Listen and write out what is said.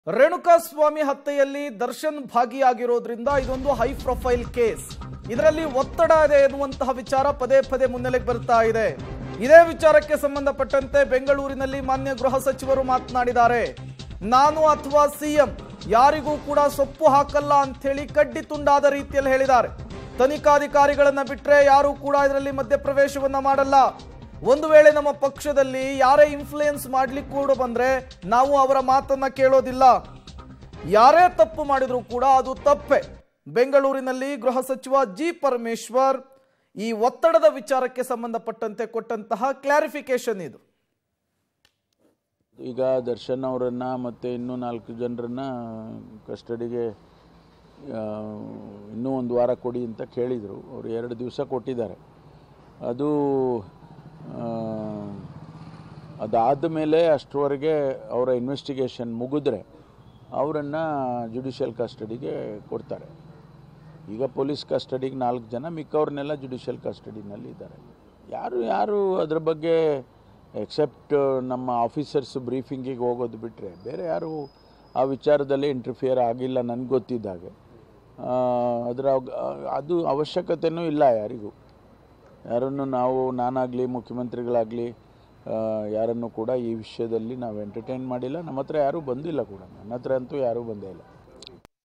ರೇಣುಕಾಸ್ವಾಮಿ ಹತ್ಯೆಯಲ್ಲಿ ದರ್ಶನ್ ಭಾಗಿಯಾಗಿರೋದ್ರಿಂದ ಇದೊಂದು high profile case ಇದರಲ್ಲಿ ಒತ್ತಡ ಇದೆ ಎನ್ನುವಂತಹ ವಿಚಾರ ಪದೇ ಪದೇ ಮುನ್ನೆಲೆಗೆ ಬರ್ತಾ ಇದೆ ಇದೇ ವಿಚಾರಕ್ಕೆ ಸಂಬಂಧಪಟ್ಟಂತೆ ಬೆಂಗಳೂರಿನಲ್ಲಿ ಮಾನ್ಯ ಗೃಹ ಸಚಿವರು ಮಾತನಾಡಿದ್ದಾರೆ ನಾನು ಅಥವಾ ಸಿಎಂ ಯಾರಿಗೂ ಕೂಡ ಸೊಪ್ಪು ಹಾಕಲ್ಲ ಅಂಥೇಳಿ ಕಡ್ಡಿ ತುಂಡಾದ ರೀತಿಯಲ್ಲಿ ಹೇಳಿದ್ದಾರೆ ತನಿಖಾಧಿಕಾರಿಗಳನ್ನ ಬಿಟ್ರೆ ಯಾರು ಕೂಡ ಇದರಲ್ಲಿ ಮಧ್ಯಪ್ರವೇಶವನ್ನ ಮಾಡಲ್ಲ ಒಂದು ವೇಳೆ ನಮ್ಮ ಪಕ್ಷದಲ್ಲಿ ಯಾರೇ ಇನ್ಫ್ಲೂಯೆನ್ಸ್ ಮಾಡ್ಲಿಕ್ಕೆ ಕೂಡ ಬಂದ್ರೆ ನಾವು ಅವರ ಮಾತನ್ನ ಕೇಳೋದಿಲ್ಲ ಯಾರೇ ತಪ್ಪು ಮಾಡಿದ್ರು ಕೂಡ ಅದು ತಪ್ಪೆ ಬೆಂಗಳೂರಿನಲ್ಲಿ ಗೃಹ ಸಚಿವ ಜಿ ಪರಮೇಶ್ವರ್ ಈ ಒತ್ತಡದ ವಿಚಾರಕ್ಕೆ ಸಂಬಂಧಪಟ್ಟಂತೆ ಕೊಟ್ಟಂತಹ ಕ್ಲಾರಿಫಿಕೇಶನ್ ಇದು ಈಗ ದರ್ಶನ್ ಅವರನ್ನು ಮತ್ತು ಇನ್ನೂ ನಾಲ್ಕು ಜನರನ್ನ ಕಸ್ಟಡಿಗೆ ಆ, ಇನ್ನೂ ಒಂದು ವಾರ ಕೊಡಿ ಅಂತ ಕೇಳಿದರು ಅವರು ಎರಡು ದಿವಸ ಕೊಟ್ಟಿದ್ದಾರೆ ಅದು ಅದಾದ ಮೇಲೆ ಅಷ್ಟರವರೆಗೆ ಅವರ ಇನ್ವೆಸ್ಟಿಗೇಷನ್ ಮುಗಿದ್ರೆ ಅವರನ್ನು ಜುಡಿಷಿಯಲ್ ಕಸ್ಟಡಿಗೆ ಕೊಡ್ತಾರೆ ಈಗ ಪೊಲೀಸ್ ಕಸ್ಟಡಿಗೆ ನಾಲ್ಕು ಜನ ಮಿಕ್ಕವ್ರನ್ನೆಲ್ಲ ಜುಡಿಷಿಯಲ್ ಕಸ್ಟಡಿನಲ್ಲಿ ಇದ್ದಾರೆ ಯಾರು ಯಾರು ಅದ್ರ ಬಗ್ಗೆ ಎಕ್ಸೆಪ್ಟ್ ನಮ್ಮ ಆಫೀಸರ್ಸ್ ಬ್ರೀಫಿಂಗಿಗೆ ಹೋಗೋದು ಬಿಟ್ಟರೆ ಬೇರೆ ಯಾರು ಆ ವಿಚಾರದಲ್ಲಿ ಇಂಟರ್ಫಿಯರ್ ಆಗಿಲ್ಲ ನನಗೆ ಗೊತ್ತಿದ್ದಾಗೆ ಆ, ಅದರ ಅವ್- ಅದು ಅವಶ್ಯಕತೆಯೂ ಇಲ್ಲ ಯಾರಿಗೂ ಯಾರನ್ನು ನಾವು ನಾನಾಗಲಿ ಮುಖ್ಯಮಂತ್ರಿಗಳಾಗಲಿ ಯಾರನ್ನು ಕೂಡ ಈ ವಿಷಯದಲ್ಲಿ ನಾವು ಎಂಟರ್ಟೈನ್ ಮಾಡಿಲ್ಲ ನಮ್ಮ ಹತ್ರ ಯಾರೂ ಬಂದಿಲ್ಲ ಕೂಡ ನನ್ನ ಹತ್ರ ಅಂತೂ ಯಾರೂ ಬಂದೇ ಇಲ್ಲ